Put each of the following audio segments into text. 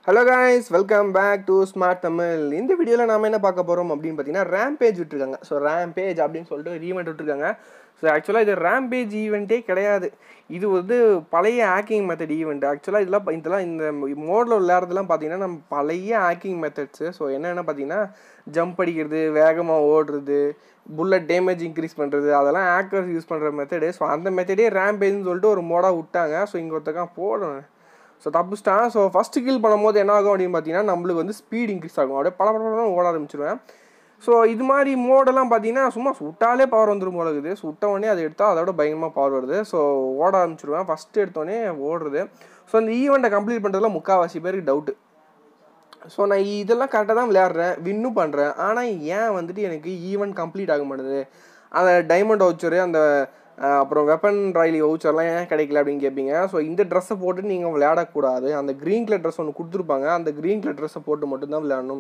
hello guys welcome back to smart Tamil இந்த வீடியோவில் நாம என்ன பார்க்க போகிறோம் அப்படின்னு பார்த்தீங்கன்னா ரேம்பேஜ் விட்டுருக்காங்க ஸோ ரேம்பேஜ் அப்படின்னு சொல்லிட்டு ஒரு ஈவெண்ட் விட்டுருக்காங்க ஸோ ஆக்சுவலாக இது ரேம்பேஜ் ஈவெண்ட்டே கிடையாது இது வந்து பழைய ஹேக்கிங் மெத்தட் ஈவெண்ட் ஆக்சுவலாக இதெல்லாம் ப- இதெல்லாம் இந்த மோடில் விளையாடுறதுலாம் பார்த்தீங்கன்னா நம்ம பழைய ஹேக்கிங் மெத்தட்ஸு ஸோ என்னென்ன பார்த்தீங்கன்னா ஜம்ப் அடிக்கிறது வேகமாக ஓடுறது புல்லட் டேமேஜ் இன்க்ரீஸ் பண்ணுறது அதெல்லாம் ஹேக்கர்ஸ் யூஸ் பண்ணுற மெத்தடு ஸோ அந்த மெத்தடே ரேம்பேஜ்னு சொல்லிட்டு ஒரு மோடாக விட்டாங்க ஸோ இங்கே ஒருத்தக்கான் போடுறேன் ஸோ தப்பிச்சிட்டான் ஸோ ஃபஸ்ட்டு கில் பண்ணும்போது என்ன ஆகும் அப்படின்னு பார்த்தீங்கன்னா நம்மளுக்கு வந்து ஸ்பீட் இன்க்ரீஸ் ஆகும் அப்படியே பல பல ஓட ஆரம்பிச்சிருவேன் ஸோ இது மாதிரி மோடெல்லாம் பார்த்தீங்கன்னா சும்மா சுட்டாலே பவர் வந்துடும் போல இருக்குது சுட்ட உடனே அதை எடுத்தால் அதோட பயங்கரமாக பவர் வருது ஸோ ஓட ஆரம்பிச்சிருவேன் ஃபஸ்ட்டு எடுத்தோடனே ஓடுறது ஸோ இந்த ஈவெண்ட்டை கம்ப்ளீட் பண்ணுறதுல முக்கால்வாசி பேருக்கு டவுட்டு ஸோ நான் இதெல்லாம் கரெக்டாக தான் விளையாடுறேன் வின்னும் பண்ணுறேன் ஆனால் ஏன் வந்துட்டு எனக்கு ஈவெண்ட் கம்ப்ளீட் ஆக மாட்டேது அந்த டைமண்ட் வவுச்சரு அந்த அஹ், அப்புறம் வெப்பன் ராயலி வவுச்சர்லாம் ஏன் கிடைக்கல அப்படின்னு கேட்பீங்க ஸோ இந்த ட்ரெஸ்ஸை போட்டு நீங்கள் விளையாடக்கூடாது அந்த க்ரீன் கலர் ட்ரெஸ் ஒன்று கொடுத்துருப்பாங்க அந்த க்ரீன் கலர் ட்ரெஸ்ஸை போட்டு மட்டும்தான் விளையாடணும்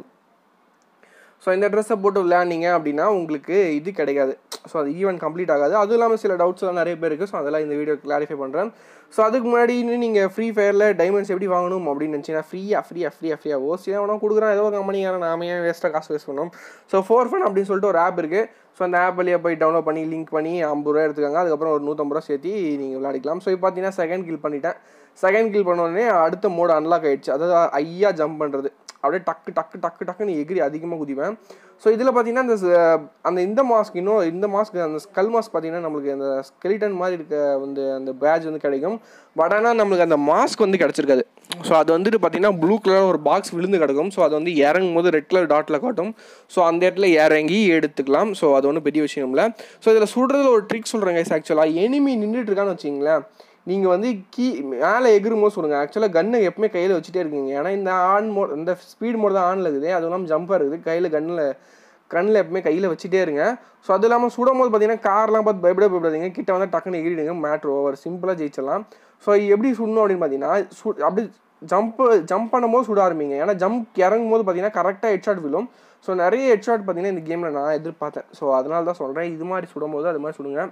ஸோ இந்த ட்ரெஸ்ஸை போட்டு விளையாடினீங்க அப்படின்னா உங்களுக்கு இது கிடைக்காது ஸோ அது ஈவெண்ட் கம்ப்ளீட் ஆகாது அதுவும் இல்லாமல் சில டவுட்ஸ்லாம் நிறைய பேர் இருக்குது ஸோ அதெல்லாம் இந்த வீடியோ கிளாரிஃபை பண்ணுறேன் ஸோ அதுக்கு முன்னாடி நீங்கள் ஃப்ரீ ஃபயரில் டைமண்ட்ஸ் எப்படி வாங்கணும் அப்படின்னு நினச்சிங்கன்னா ஃப்ரீயாக ஃப்ரீயாக ஃப்ரீயாக ஃப்ரீயாக ஓசி தான் வேணா கொடுக்குறான் ஏதோ ஒரு கம்பெனிக்காரன் நாம ஏன் வேஸ்ட்டாக காசு வேஸ்ட் பண்ணோம் ஸோ ஃபோர் ஃபன் அப்படின்னு சொல்லிட்டு ஒரு ஆப் இருக்குது ஸோ அந்த ஆப் வழியாக போய் டவுன்லோட் பண்ணி லிங்க் பண்ணி ஐம்பது ரூபா எடுத்துக்காங்க அதுக்கப்புறம் ஒரு நூற்றம்பது ரூபா சேர்த்து நீங்கள் விளையாடிக்கலாம் ஸோ இப்போ பார்த்தீங்கன்னா செகண்ட் கில் பண்ணிட்டேன் செகண்ட் கில் பண்ண உடனே அடுத்த மோடு அன்லாக் ஆயிடுச்சு அதாவது ஐயா ஜம்ப் பண்ணுறது அப்படியே டக்கு டக்கு டக்கு டக்குன்னு எகிரி அதிகமாக குதிப்பேன் ஸோ இதில் பார்த்தீங்கன்னா அந்த ச- அந்த இந்த மாஸ்க் இன்னும் இந்த மாஸ்க் அந்த ஸ்கல் மாஸ்க் பார்த்தீங்கன்னா நம்மளுக்கு அந்த ஸ்கெலிட்டன் மாதிரி இருக்க வந்து அந்த பேட்ச் வந்து கிடைக்கும் பட் ஆனால் நம்மளுக்கு அந்த மாஸ்க் வந்து கிடச்சிருக்காது ஸோ அது வந்துட்டு பார்த்தீங்கன்னா ப்ளூ கலர் ஒரு பாக்ஸ் விழுந்து கிடக்கும் ஸோ அது வந்து இறங்கும் போது ரெட் கலர் டாட்டில் காட்டும் ஸோ அந்த இடத்துல இறங்கி எடுத்துக்கலாம் ஸோ அது ஒன்றும் பெரிய விஷயம் இல்லை ஸோ இதில் சுடுறதுல ஒரு ட்ரிக் சொல்கிறேன் கைஸ் ஆக்சுவலாக எனிமி நின்றுட்டு இருக்கான்னு வச்சிங்களேன் நீங்கள் வந்து கீ மேலே எகிரும் போது சொல்லுங்கள் ஆக்சுவலாக கன்னை எப்பவுமே கையில் வச்சுட்டே இருக்கீங்க ஏன்னா இந்த ஆன் மோட் இந்த ஸ்பீட் மோட் தான் ஆனில் இருக்குது அதுவும் இல்லாமல் ஜம்பாக இருக்குது கையில் கன்னில் கண்ணில் எப்பவுமே கையில் வச்சுட்டே இருங்க ஸோ அது இல்லாமல் சுடும் போது பார்த்தீங்கன்னா கார்லாம் பார்த்து பயப்பட பயப்படாதீங்க கிட்ட வந்து டக்குன்னு எகிரிடுங்க மேட்ரு ஓவர் சிம்பிளாக ஜெயிச்சிடலாம் ஸோ எப்படி சுடணும் அப்படின்னு பார்த்தீங்கன்னா சு அப்படி ஜம்ப் ஜம்ப் பண்ணும்போது சுட ஆரம்பிங்க ஏன்னா ஜம்ப் இறங்கும் போது பார்த்தீங்கன்னா கரெக்டாக ஹெட்ஷாட் விழும் ஸோ நிறைய ஹெட்ஷாட் பார்த்தீங்கன்னா இந்த கேமில் நான் எதிர்பார்த்தேன் ஸோ அதனால தான் சொல்கிறேன் இது மாதிரி சுடும்போது அது மாதிரி சுடுங்க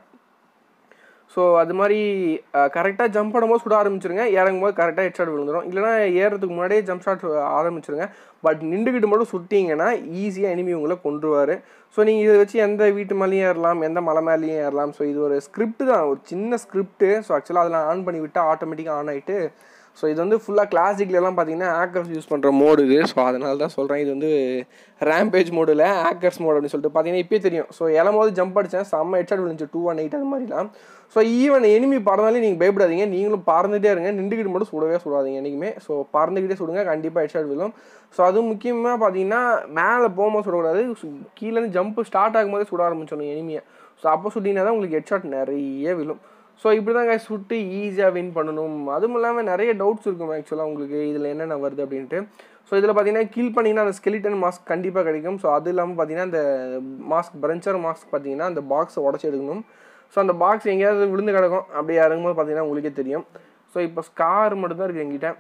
ஸோ அது மாதிரி கரெக்டாக ஜம்ப் பண்ணும்போது சுட ஆரம்பிச்சிருங்க இறங்கும்போது கரெக்டாக ஹெட் ஷாட் விழுந்துடும் இல்லைனா ஏறதுக்கு முன்னாடியே ஜம்ப் ஷாட் ஆரம்பிச்சிருங்க பட் நின்றுக்கிட்டு மட்டும் சுட்டிங்கன்னா ஈஸியாக எனிமி உங்களை கொண்டுருவார் ஸோ நீங்கள் இதை வச்சு எந்த வீட்டு மேலேயும் ஏறலாம் எந்த மலை மேலேயும் ஏறலாம் ஸோ இது ஒரு ஸ்கிரிப்ட் தான் ஒரு சின்ன ஸ்கிரிப்ட்டு ஸோ ஆக்சுவலாக அதெல்லாம் ஆன் பண்ணி விட்டால் ஆட்டோமேட்டிக்காக ஆன் ஆகிட்டு ஸோ இது வந்து ஃபுல்லாக கிளாசிக்லலாம் பார்த்தீங்கன்னா ஹேக்கர்ஸ் யூஸ் பண்ணுற மோடு இது ஸோ அதனால தான் சொல்கிறேன் இது வந்து ரேம்பேஜ் மோடில் ஹேக்கர்ஸ் மோட் அப்படின்னு சொல்லிட்டு பார்த்தீங்கன்னா இப்போயே தெரியும் ஸோ இளம்போது ஜம்ப் அடித்தேன் செம்ம ஹெட்ஷாட் விழுந்துச்சு டூ ஒன் எயிட் அது மாதிரிலாம் ஸோ ஈவன் எனிமி பறந்தாலே நீங்கள் பயப்படாதீங்க நீங்களும் பறந்துட்டே இருங்க நின்றுக்கிட்டு மட்டும் சுடவே சுடாதீங்க என்றைக்குமே ஸோ பறந்துக்கிட்டே சுடுங்க கண்டிப்பாக ஹெட்ஷாட் விழும் ஸோ அதுவும் முக்கியமாக பார்த்தீங்கன்னா மேலே போகும்போது சுடக்கூடாது சு- கீழேருந்து ஜம்ப் ஸ்டார்ட் ஆகும்போதே சுட ஆரம்பிச்சிடணும் எனிமியை ஸோ அப்போ சுட்டிங்கன்னா தான் உங்களுக்கு ஹெட்ஷாட் நிறைய விழும் ஸோ இப்படி தான் guys சுட்டு ஈஸியாக வின் பண்ணணும் அதுவும் இல்லாமல் நிறைய டவுட்ஸ் இருக்கும் ஆக்சுவலாக உங்களுக்கு இதில் என்னென்ன வருது அப்படின்ட்டு ஸோ இதில் பார்த்தீங்கன்னா கில் பண்ணிங்கன்னா அந்த ஸ்கெலிட்டன் மாஸ்க் கண்டிப்பாக கிடைக்கும் ஸோ அது இல்லாமல் பார்த்தீங்கன்னா அந்த மாஸ்க் பிரஞ்சர் மாஸ்க் பார்த்தீங்கன்னா அந்த பாக்ஸை உடச்சி எடுக்கணும் ஸோ அந்த பாக்ஸ் எங்கேயாவது விழுந்து கிடக்கும் அப்படி இறங்கும்போது பார்த்தீங்கன்னா உங்களுக்கே தெரியும் ஸோ இப்போ ஸ்கார் மட்டும் தான் இருக்குது எங்கிட்ட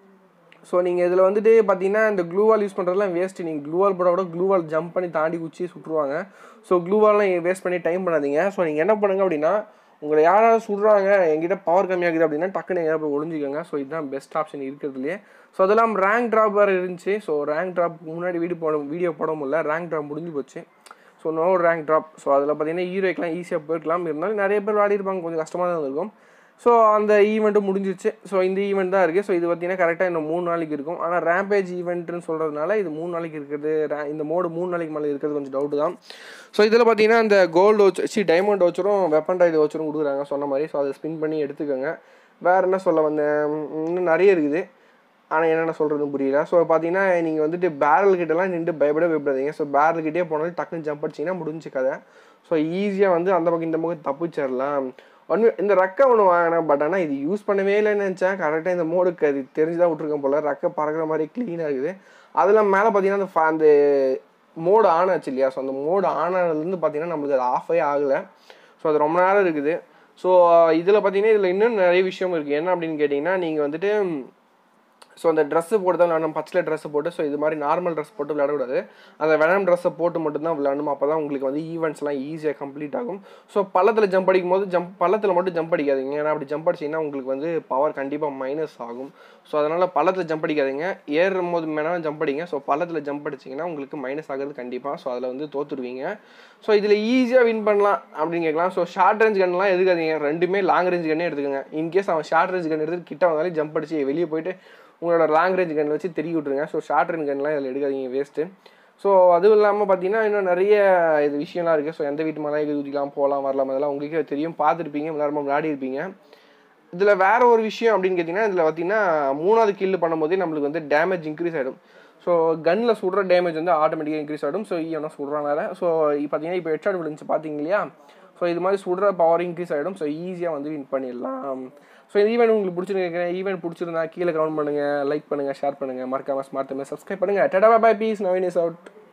ஸோ நீங்கள் இதில் வந்துட்டு பார்த்தீங்கன்னா இந்த க்ளூவால் யூஸ் பண்ணுறதுலாம் வேஸ்ட்டு நீங்கள் க்ளூவால் போட கூட க்ளூவால் ஜம்ப் பண்ணி தாண்டி குச்சி சுட்டுருவாங்க ஸோ க்ளூவால்லாம் வேஸ்ட் பண்ணி டைம் பண்ணாதீங்க ஸோ நீங்கள் என்ன பண்ணுங்க அப்படின்னா உங்களை யாராவது சுடுறாங்க எங்கிட்ட பவர் கம்மியாகுது அப்படின்னா டக்குன்னு எங்கேயா போய் ஒளிஞ்சிக்கோங்க ஸோ இதுதான் பெஸ்ட் ஆப்ஷன் இருக்கிறதுலையே ஸோ அதெல்லாம் ரேங்க் ட்ராப் வேறு இருந்துச்சு ஸோ ரேங்க் ட்ராப் முன்னாடி வீடியோ போட வீடியோ போட முடியல ரேங்க் ட்ராப் முடிஞ்சு போச்சு so no rank drop so அதில் பார்த்தீங்கன்னா ஹீரோக்கெலாம் ஈஸியாக போயிருக்கலாம் இருந்தாலும் நிறைய பேர் விளையாடிருப்பாங்க கொஞ்சம் கஷ்டமாக தான் இருக்கும் ஸோ அந்த ஈவெண்ட்டும் முடிஞ்சிருச்சு ஸோ இந்த ஈவெண்ட் தான் இருக்குது ஸோ இது பார்த்தீங்கன்னா கரெக்டாக இன்னும் மூணு நாளைக்கு இருக்கும் ஆனால் ரேம்பேஜ் ஈவெண்ட்னு சொல்கிறதுனால இது மூணு நாளைக்கு இருக்கிறது ra- இந்த மோடு மூணு நாளைக்கு மேலே இருக்கிறது கொஞ்சம் டவுட்டு தான் ஸோ இதில் பார்த்தீங்கன்னா இந்த கோல்டு வச்சு சி டைமண்ட் வச்சரும் வெப்பன் ரைடு வச்சரும் கொடுக்குறாங்க சொன்ன மாதிரி ஸோ அதை ஸ்பின் பண்ணி எடுத்துக்கோங்க வேறு என்ன சொல்ல வந்தேன் இன்னும் நிறைய இருக்குது ஆனால் என்னென்ன சொல்கிறதுன்னு புரியல ஸோ பார்த்தீங்கன்னா நீங்கள் வந்துட்டு பேரல் கிட்டலாம் நின்று பயப்பட பயப்படாதீங்க ஸோ பேரல் கிட்டே போனாலும் டக்குன்னு ஜம்ப் அடிச்சிங்கன்னா முடிஞ்சு கதை ஸோ ஈஸியாக வந்து அந்த பக்கம் இந்த பக்கம் தப்பிச்சிடலாம் ஒன்று இந்த ரெக்கை ஒன்று வாங்கினேன் பட் ஆனால் இது யூஸ் பண்ணவே இல்லைன்னு நினச்சேன் கரெக்டாக இந்த மோடுக்கு அது தெரிஞ்சு தான் விட்ருக்கேன் போல் ரெக்கை பறக்கிற மாதிரி க்ளீனாக இருக்குது அதெல்லாம் மேலே பார்த்தீங்கன்னா அந்த fa- அந்த மோடு ஆன் ஆச்சு இல்லையா ஸோ அந்த மோடு ஆன் ஆனதுலேருந்து பார்த்தீங்கன்னா நம்மளுக்கு அது ஆஃபே ஆகலை ஸோ அது ரொம்ப நேரம் இருக்குது ஸோ இதில் பார்த்தீங்கன்னா இதில் இன்னும் நிறைய விஷயம் இருக்குது என்ன அப்படின்னு கேட்டிங்கன்னா நீங்கள் வந்துட்டு ஸோ அந்த ட்ரெஸ்ஸு போட்டு தான் விளையாடணும் பச்சை ட்ரெஸ்ஸு போட்டு ஸோ இது மாதிரி நார்மல் ட்ரெஸ் போட்டு விளையாடக்கூடாது அந்த வெனம் ட்ரெஸ்ஸை போட்டு மட்டும்தான் விளையாடணும் அப்போ தான் உங்களுக்கு வந்து ஈவெண்ட்ஸ்லாம் ஈஸியாக கம்ப்ளீட் ஆகும் ஸோ பள்ளத்தில் ஜம்ப் அடிக்கும் போது ஜம்ப் பள்ளத்தில் மட்டும் ஜம்ப் அடிக்காதீங்க ஏன்னா அப்படி ஜம்ப் அடிச்சிங்கன்னா உங்களுக்கு வந்து பவர் கண்டிப்பாக மைனஸ் ஆகும் ஸோ அதனால் பள்ளத்தில் ஜம்ப் அடிக்காதீங்க ஏறும் போது வேணாலும் ஜம்ப் அடிங்க ஸோ பள்ளத்தில் ஜம்ப் அடிச்சிங்கன்னா உங்களுக்கு மைனஸ் ஆகிறது கண்டிப்பாக ஸோ அதில் வந்து தோத்துடுவீங்க ஸோ இதில் ஈஸியாக வின் பண்ணலாம் அப்படின்னு கேட்கலாம் ஸோ ஷார்ட் ரேஞ்ச் கன்லாம் எடுக்காதீங்க ரெண்டுமே லாங் ரேஞ்ச் கன்னே எடுத்துக்கோங்க இன்கேஸ் அவன் ஷார்ட் ரேஞ்ச் கன் எடுத்து கிட்ட வந்தாலும் ஜம்ப் அடிச்சு வெளியே போயிட்டு உங்களோட லாங் ரேஞ்ச் கன் வச்சு தெரிய விட்ருங்க ஸோ ஷார்ட் ரேஞ்ச் கன்லாம் இதில் எடுக்காதீங்க வேஸ்ட்டு ஸோ அதுவும் இல்லாமல் பார்த்தீங்கன்னா இன்னும் நிறைய இது விஷயம்லாம் இருக்குது ஸோ எந்த வீட்டு மேலே இது ஊற்றிக்கலாம் போகலாம் வரலாம் அதெல்லாம் உங்களுக்கே தெரியும் பார்த்துருப்பீங்க விளையாடுமா விளையாடி இருப்பீங்க இதில் வேற ஒரு விஷயம் அப்படின்னு கேட்டிங்கன்னா இதில் பார்த்தீங்கன்னா மூணாவது கில் பண்ணும்போதே நம்மளுக்கு வந்து டேமேஜ் இன்க்ரீஸ் ஆகிடும் ஸோ கன்னில் சுடுற டேமேஜ் வந்து ஆட்டோமேட்டிக்காக இன்க்ரீஸ் ஆகிடும் ஸோ ஈவனா சுடுறனால ஸோ பார்த்தீங்கன்னா இப்போ ஹெட்ஷாட் விழுந்துச்சு பார்த்தீங்க இல்லையா ஸோ இது மாதிரி சுடுற பவர் இன்க்ரீஸ் ஆகிடும் ஸோ ஈஸியாக வந்து வின் பண்ணிடலாம் ஸோ இந்த ஈவெண்ட் உங்களுக்கு பிடிச்சிருக்கேன் ஈவெண்ட் பிடிச்சிருந்தா கீழே கமெண்ட் பண்ணுங்கள் லைக் பண்ணுங்கள் ஷேர் பண்ணுங்கள் மறக்காமல் ஸ்மார்ட் தமிழ் சப்ஸ்கிரைப் பண்ணுங்கள் tata bye peace Naveen is out